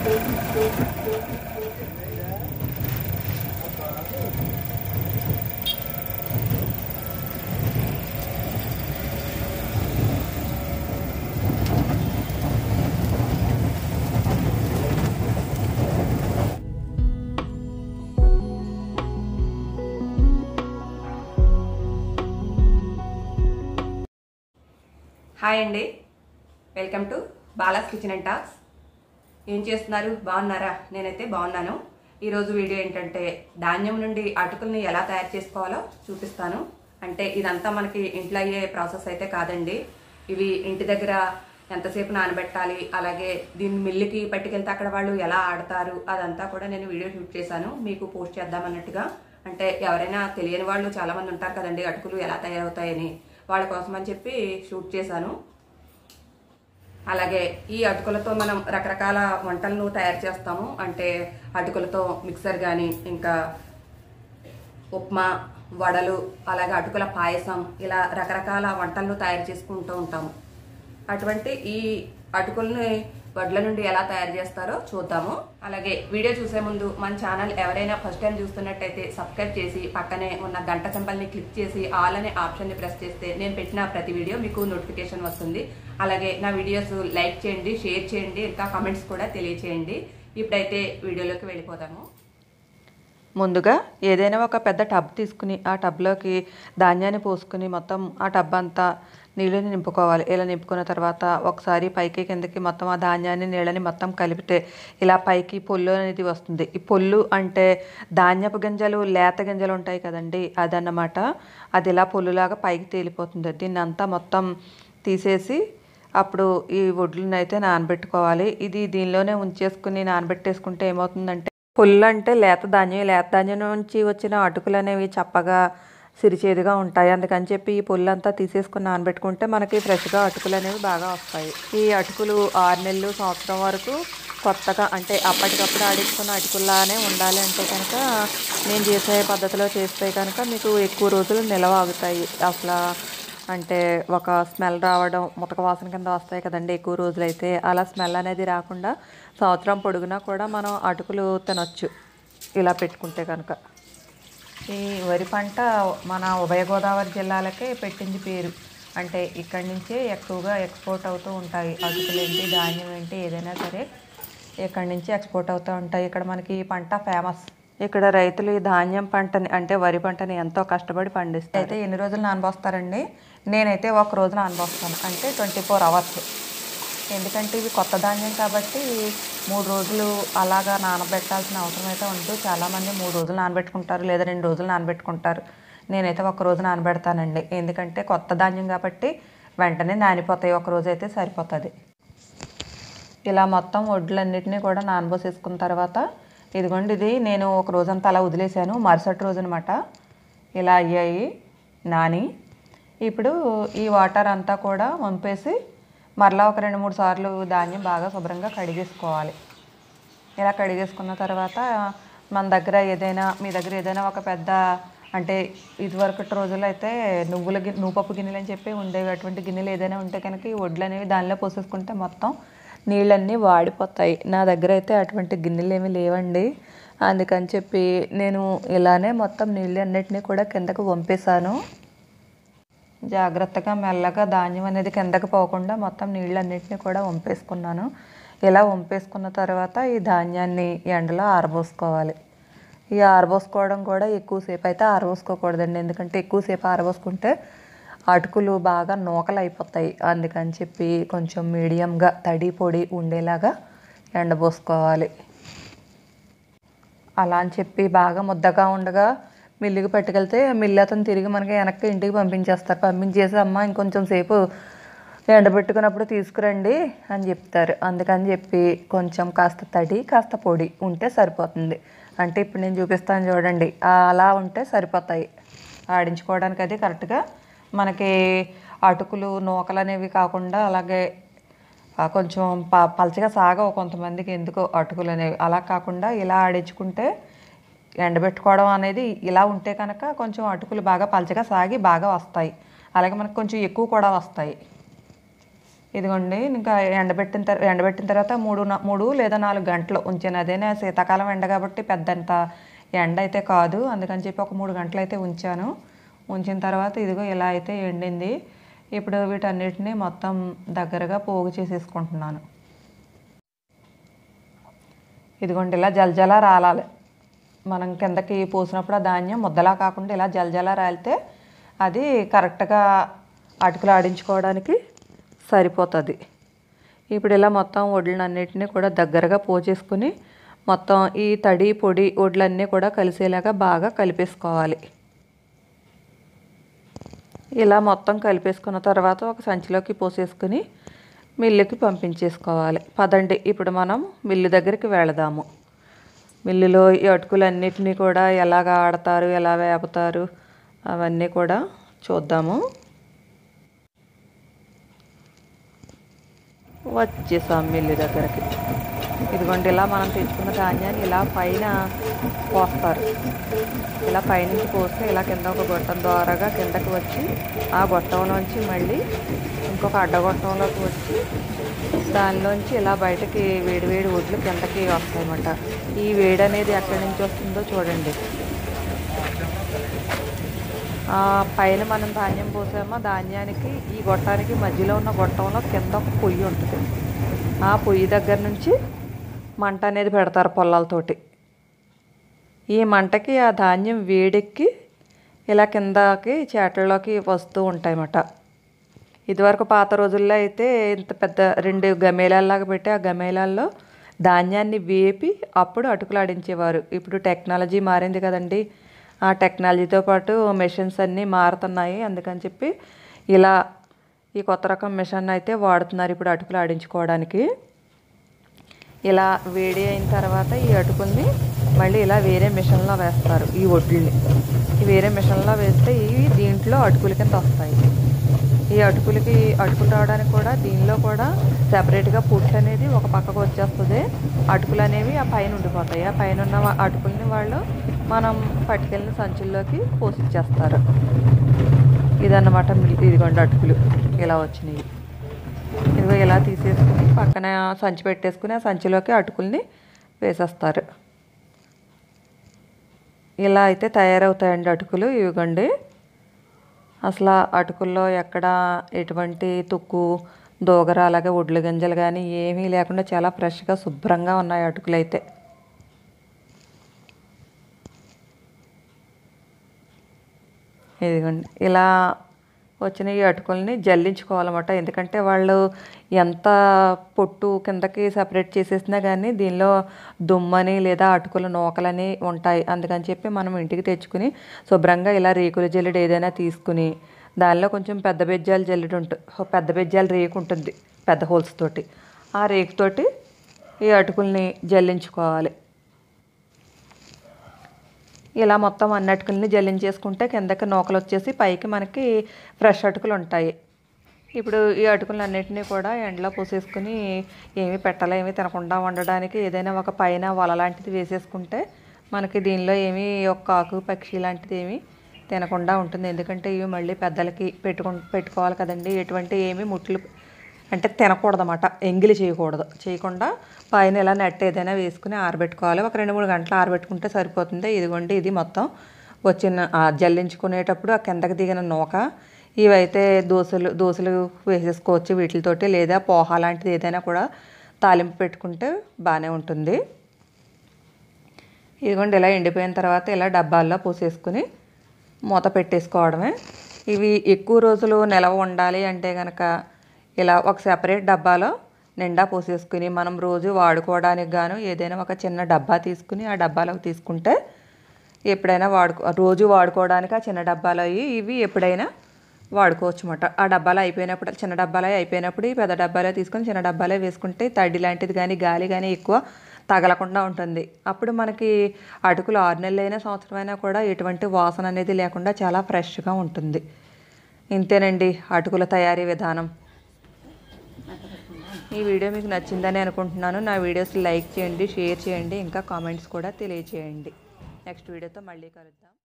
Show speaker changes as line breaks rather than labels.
hi అండి welcome to Bala's kitchen and talks ఏం చేస్తున్నారు బాగున్నారా నేనైతే బాగున్నాను ఈరోజు వీడియో ఏంటంటే ధాన్యం నుండి అటుకుల్ని ఎలా తయారు చేసుకోవాలో చూపిస్తాను అంటే ఇదంతా మనకి ఇంట్లో అయ్యే ప్రాసెస్ అయితే కాదండి ఇవి ఇంటి దగ్గర ఎంతసేపు నానబెట్టాలి అలాగే దీన్ని మిల్లుకి పట్టుకెళ్తే అక్కడ వాళ్ళు ఎలా ఆడతారు అదంతా కూడా నేను వీడియో షూట్ చేశాను మీకు పోస్ట్ చేద్దామన్నట్టుగా అంటే ఎవరైనా తెలియని వాళ్ళు చాలా మంది ఉంటారు కదండి అటుకులు ఎలా తయారవుతాయని వాళ్ళ కోసం అని చెప్పి షూట్ చేశాను అలాగే ఈ అటుకులతో మనం రకరకాల వంటలను తయారు చేస్తాము అంటే అటుకులతో మిక్సర్ కానీ ఇంకా ఉప్మా వడలు అలాగే అటుకుల పాయసం ఇలా రకరకాల వంటలను తయారు చేసుకుంటూ ఉంటాము అటువంటి ఈ అటుకుల్ని వడ్ల నుండి ఎలా తయారు చేస్తారో చూద్దాము అలాగే వీడియో చూసే ముందు మన ఛానల్ ఎవరైనా ఫస్ట్ టైం చూస్తున్నట్టయితే సబ్స్క్రైబ్ చేసి పక్కనే ఉన్న గంట సింబల్ని క్లిక్ చేసి ఆల్ అనే ఆప్షన్ని ప్రెస్ చేస్తే నేను పెట్టిన ప్రతి వీడియో మీకు నోటిఫికేషన్ వస్తుంది అలాగే నా వీడియోస్ లైక్ చేయండి షేర్ చేయండి ఇంకా కమెంట్స్ కూడా తెలియచేయండి ఇప్పుడైతే వీడియోలోకి వెళ్ళిపోదాము
ముందుగా ఏదైనా ఒక పెద్ద టబ్ తీసుకుని ఆ టబ్లోకి ధాన్యాన్ని పోసుకుని మొత్తం ఆ టబ్ అంతా నీళ్ళని నింపుకోవాలి ఇలా నింపుకున్న తర్వాత ఒకసారి పైకి కిందకి మొత్తం ఆ ధాన్యాన్ని నీళ్ళని మొత్తం కలిపితే ఇలా పైకి పొల్లు అనేది వస్తుంది ఈ పొల్లు అంటే ధాన్యపు గింజలు లేత గింజలు ఉంటాయి కదండి అదన్నమాట అది ఇలా పొల్లులాగా పైకి తేలిపోతుంది దీన్ని అంతా మొత్తం తీసేసి అప్పుడు ఈ వడ్లను అయితే నానబెట్టుకోవాలి ఇది దీనిలోనే ఉంచేసుకుని నానబెట్టేసుకుంటే ఏమవుతుందంటే పుల్లు అంటే లేత ధాన్యం లేత ధాన్యం నుంచి వచ్చిన అటుకులు అనేవి చప్పగా సిరిచేదుగా ఉంటాయి అందుకని చెప్పి ఈ పుల్లు అంతా తీసేసుకుని నానబెట్టుకుంటే మనకి ఫ్రెష్గా అటుకులు అనేవి బాగా వస్తాయి ఈ అటుకులు ఆరు నెలలు సంవత్సరం వరకు కొత్తగా అంటే అప్పటికప్పుడు ఆడించుకున్న అటుకుల్లానే ఉండాలి అంటే కనుక నేను చేసే పద్ధతిలో చేస్తే కనుక మీకు ఎక్కువ రోజులు నిలవ ఆగుతాయి అసలు అంటే ఒక స్మెల్ రావడం ముతక వాసన కింద వస్తాయి కదండి ఎక్కువ రోజులైతే అలా స్మెల్ అనేది రాకుండా సంవత్సరం పొడుగునా కూడా మనం అటుకులు తినొచ్చు ఇలా పెట్టుకుంటే కనుక ఈ వరి పంట మన ఉభయ గోదావరి జిల్లాలకే పెట్టింది పేరు అంటే ఇక్కడి నుంచే ఎక్కువగా ఎక్స్పోర్ట్ అవుతూ ఉంటాయి అటుకులు ఏంటి ధాన్యం ఏంటి ఏదైనా సరే ఇక్కడి నుంచి ఎక్స్పోర్ట్ అవుతూ ఉంటాయి ఇక్కడ మనకి ఈ పంట ఫేమస్ ఇక్కడ రైతులు ఈ ధాన్యం పంటని అంటే వరి పంటని ఎంతో కష్టపడి పండిస్తారు అయితే ఎన్ని రోజులు నానబోస్తారండి నేనైతే ఒక రోజు నానబోస్తాను అంటే ట్వంటీ ఫోర్ అవర్స్ ఎందుకంటే ఇవి కొత్త ధాన్యం కాబట్టి మూడు రోజులు అలాగా నానబెట్టాల్సిన అవసరం అయితే ఉంటూ చాలామంది మూడు రోజులు నానబెట్టుకుంటారు లేదా రెండు రోజులు నానబెట్టుకుంటారు నేనైతే ఒక రోజు నానబెడతానండి ఎందుకంటే కొత్త ధాన్యం కాబట్టి వెంటనే నానిపోతాయి ఒక రోజు అయితే సరిపోతుంది ఇలా మొత్తం వడ్లన్నిటినీ కూడా నానబోసేసుకున్న తర్వాత ఇదిగోండి ఇది నేను ఒక రోజంతా అలా వదిలేశాను మరుసటి రోజు అనమాట ఇలా అయ్యాయి నాని ఇప్పుడు ఈ వాటర్ అంతా కూడా వంపేసి మరలా ఒక రెండు మూడు సార్లు ధాన్యం బాగా శుభ్రంగా కడిగేసుకోవాలి ఇలా కడిగేసుకున్న తర్వాత మన దగ్గర ఏదైనా మీ దగ్గర ఏదైనా ఒక పెద్ద అంటే ఇదివరకటి రోజుల్లో అయితే నువ్వుల గి నువ్వుపప్పు గిన్నెలు అని చెప్పి ఉండేవి అటువంటి గిన్నెలు ఏదైనా ఉంటే కనుక ఈ వడ్లు అనేవి దానిలో పోసేసుకుంటే మొత్తం నీళ్ళన్నీ వాడిపోతాయి నా దగ్గర అయితే అటువంటి గిన్నెలు ఏమీ లేవండి అందుకని చెప్పి నేను ఇలానే మొత్తం నీళ్ళు అన్నిటినీ కూడా కిందకు వంపేశాను జాగ్రత్తగా మెల్లగా ధాన్యం అనేది కిందకి పోకుండా మొత్తం నీళ్ళన్నిటిని కూడా వంపేసుకున్నాను ఇలా వంపేసుకున్న తర్వాత ఈ ధాన్యాన్ని ఎండలో ఆరబోసుకోవాలి ఈ ఆరబోసుకోవడం కూడా ఎక్కువసేపు అయితే ఆరబోసుకోకూడదండి ఎందుకంటే ఎక్కువసేపు ఆరబోసుకుంటే అటుకులు బాగా నూకలు అయిపోతాయి అందుకని చెప్పి కొంచెం మీడియంగా తడి పొడి ఉండేలాగా ఎండబోసుకోవాలి అలా అని చెప్పి బాగా ముద్దగా ఉండగా మిల్లుకి పట్టుకెళ్తే మిల్లు అతను తిరిగి మనకి వెనక్కి ఇంటికి పంపించేస్తారు పంపించేసి అమ్మ ఇంకొంచెం సేపు ఎండబెట్టుకున్నప్పుడు తీసుకురండి అని చెప్తారు అందుకని చెప్పి కొంచెం కాస్త తడి కాస్త పొడి ఉంటే సరిపోతుంది అంటే ఇప్పుడు నేను చూపిస్తాను చూడండి అలా ఉంటే సరిపోతాయి ఆడించుకోవడానికి అది కరెక్ట్గా మనకి అటుకులు నూకలు అనేవి కాకుండా అలాగే ఆ కొంచెం ప పలచగా సాగవు కొంతమందికి ఎందుకో అటుకులు అనేవి అలా కాకుండా ఇలా ఆడించుకుంటే ఎండబెట్టుకోవడం అనేది ఇలా ఉంటే కనుక కొంచెం అటుకులు బాగా పలచగా సాగి బాగా వస్తాయి అలాగే మనకు కొంచెం ఎక్కువ కూడా వస్తాయి ఇదిగోండి ఇంకా ఎండబెట్టిన తర్వాత ఎండబెట్టిన తర్వాత మూడు నా- మూడు లేదా నాలుగు గంటలు ఉంచాను అదేనే శీతాకాలం ఎండ కాబట్టి పెద్దంత ఎండ అయితే కాదు అందుకని చెప్పి ఒక మూడు గంటలు అయితే ఉంచాను ఉంచిన తర్వాత ఇదిగో ఇలా అయితే ఎండింది ఇప్పుడు వీటన్నిటిని మొత్తం దగ్గరగా పోగు చేసేసుకుంటున్నాను ఇదిగోండి ఇలా జలజల రాలాలి మనం కిందకి పోసినప్పుడు ఆ ధాన్యం ముద్దలా కాకుండా ఇలా జలజల రాలితే అది కరెక్ట్గా అటుకులు ఆడించుకోవడానికి సరిపోతుంది ఇప్పుడు ఇలా మొత్తం వడ్లన్నిటిని కూడా దగ్గరగా పోచేసుకుని మొత్తం ఈ తడి పొడి వడ్లన్నీ కూడా కలిసేలాగా బాగా కలిపేసుకోవాలి ఇలా మొత్తం కలిపేసుకున్న తర్వాత ఒక సంచిలోకి పోసేసుకుని మిల్లుకి పంపించేసుకోవాలి పదండి ఇప్పుడు మనం మిల్లు దగ్గరికి వెళదాము మిల్లులో ఈ అటుకులన్నిటినీ కూడా ఎలాగ ఆడతారు ఎలా వేపుతారు అవన్నీ కూడా చూద్దాము వచ్చేసాం మిల్లు దగ్గరికి ఇదిగోండి ఇలా మనం తెచ్చుకున్న ధాన్యాన్ని ఇలా పైన పోస్తారు ఇలా పైనుంచి పోస్తే ఇలా కింద ఒక గొట్టం ద్వారాగా కిందకి వచ్చి ఆ గొట్టంలోంచి మళ్ళీ ఇంకొక అడ్డగొట్టంలోకి వచ్చి దానిలోంచి ఇలా బయటకి వేడివేడి ఒడ్లు కిందకి వస్తాయన్నమాట ఈ వేడి అనేది ఎక్కడి నుంచి వస్తుందో చూడండి ఆ పైన మనం ధాన్యం పోసామో ధాన్యానికి ఈ గొట్టానికి మధ్యలో ఉన్న గొట్టంలో కింద ఒక పొయ్యి ఉంటుంది ఆ పొయ్యి దగ్గర నుంచి మంట అనేది పెడతారు పొలాలతోటి ఈ మంటకి ఆ ధాన్యం వేడెక్కి ఇలా కిందకి చేటల్లోకి వస్తూ ఉంటాయన్నమాట ఇదివరకు పాత రోజుల్లో అయితే ఇంత పెద్ద రెండు గమేలాల్లాగా పెట్టి ఆ గమేలాల్లో ధాన్యాన్ని వేపి అప్పుడు అటుకులు ఆడించేవారు ఇప్పుడు టెక్నాలజీ మారింది కదండి ఆ టెక్నాలజీతో పాటు మెషిన్స్ అన్నీ మారుతున్నాయి అందుకని చెప్పి ఇలా ఈ కొత్త రకం మిషన్ అయితే వాడుతున్నారు ఇప్పుడు అటుకులు ఆడించుకోవడానికి ఇలా వేడి అయిన తర్వాత ఈ అటుకుల్ని మళ్ళీ ఇలా వేరే మిషన్లో వేస్తారు ఈ వడ్లని ఈ వేరే మిషన్లో వేస్తే ఇవి దీంట్లో అటుకుల కింద వస్తాయి ఈ అటుకులకి అటుకులు రావడానికి కూడా దీనిలో కూడా సెపరేట్గా పుట్టు అనేది ఒక పక్కకు వచ్చేస్తుంది అటుకులు అనేవి ఆ పైన ఉండిపోతాయి ఆ పైన ఉన్న వా- అటుకుల్ని వాళ్ళు మనం పట్టుకెళ్ళిన సంచుల్లోకి పోసిచ్చేస్తారు ఇదన్నమాట మిల్- ఇదిగోండి అటుకులు ఇలా వచ్చినాయి ఇదిగో ఇలా తీసేసుకుని పక్కన సంచి పెట్టేసుకుని ఆ సంచిలోకి అటుకుల్ని వేసేస్తారు ఇలా అయితే తయారవుతాయండి అటుకులు ఇవిగోండి అసలు ఆ అటుకుల్లో ఎక్కడ ఎటువంటి తుక్కు దోగర అలాగే ఒడ్లు గింజలు కానీ ఏమీ లేకుండా చాలా ఫ్రెష్గా శుభ్రంగా ఉన్నాయి అటుకులు అయితే ఇదిగోండి ఇలా వచ్చిన ఈ అటుకుల్ని జల్లించుకోవాలన్నమాట ఎందుకంటే వాళ్ళు ఎంత పొట్టు కిందకి సపరేట్ చేసేసినా కానీ దీనిలో దుమ్మని లేదా అటుకుల నూకలని ఉంటాయి అందుకని చెప్పి మనం ఇంటికి తెచ్చుకుని శుభ్రంగా ఇలా రేకుల జల్లెడు ఏదైనా తీసుకుని దానిలో కొంచెం పెద్ద బెజ్జాలు జల్లెడు ఉంటుంది పెద్ద బెజ్జాలు రేకు ఉంటుంది పెద్ద హోల్స్ తోటి ఆ రేకుతోటి ఈ అటుకుల్ని జల్లించుకోవాలి ఇలా మొత్తం అన్ని అటుకుల్ని జల్లించేసుకుంటే కిందకి నూకలు వచ్చేసి పైకి మనకి ఫ్రెష్ అటుకులు ఉంటాయి ఇప్పుడు ఈ అటుకులు అన్నిటినీ కూడా ఎండలో పోసేసుకుని ఏమి పెట్టాలి ఏమి తినకుండా ఉండడానికి ఏదైనా ఒక పైన వల లాంటిది వేసేసుకుంటే మనకి దీనిలో ఏమి ఒక కాకు పక్షి లాంటిది ఏమి తినకుండా ఉంటుంది ఎందుకంటే ఇవి మళ్ళీ పెద్దలకి పెట్టుకు పెట్టుకోవాలి కదండి ఎటువంటి ఏమి ముట్లు అంటే తినకూడదన్నమాట ఎంగిలి చేయకూడదు చేయకుండా పైన ఇలా నెట్ ఏదైనా వేసుకుని ఆరబెట్టుకోవాలి ఒక రెండు మూడు గంటలు ఆరబెట్టుకుంటే సరిపోతుంది ఇదిగోండి ఇది మొత్తం వచ్చిన ఆ జల్లించుకునేటప్పుడు ఆ కిందకి దిగిన నూక ఇవైతే దోశలు దోశలు వేసేసుకోవచ్చు వీటితోటి లేదా పోహ లాంటిది ఏదైనా కూడా తాలింపు పెట్టుకుంటే బాగానే ఉంటుంది ఇదిగోండి ఇలా ఎండిపోయిన తర్వాత ఇలా డబ్బాల్లో పోసేసుకుని మూత పెట్టేసుకోవడమే ఇవి ఎక్కువ రోజులు నిలవ ఉండాలి అంటే కనుక ఇలా ఒక సెపరేట్ డబ్బాలో నిండా పోసేసుకుని మనం రోజు వాడుకోవడానికి గాను ఏదైనా ఒక చిన్న డబ్బా తీసుకుని ఆ డబ్బాలోకి తీసుకుంటే ఎప్పుడైనా వాడుకో రోజు వాడుకోవడానికి ఆ చిన్న డబ్బాలో అయ్యి ఇవి ఎప్పుడైనా వాడుకోవచ్చు అన్నమాట ఆ డబ్బాలో అయిపోయినప్పుడు చిన్న డబ్బాలో అయిపోయినప్పుడు ఈ పెద్ద డబ్బాలో తీసుకొని చిన్న డబ్బాలో వేసుకుంటే తడి లాంటిది కానీ గాలి కానీ ఎక్కువ తగలకుండా ఉంటుంది అప్పుడు మనకి అటుకులు ఆరు నెలలైనా సంవత్సరమైనా కూడా ఎటువంటి వాసన అనేది లేకుండా చాలా ఫ్రెష్గా ఉంటుంది ఇంతేనండి అటుకుల తయారీ విధానం ఈ వీడియో మీకు నచ్చిందని అనుకుంటున్నాను నా వీడియోస్ లైక్ చేయండి షేర్ చేయండి ఇంకా కామెంట్స్ కూడా తెలియచేయండి నెక్స్ట్ వీడియోతో మళ్ళీ కలుద్దాం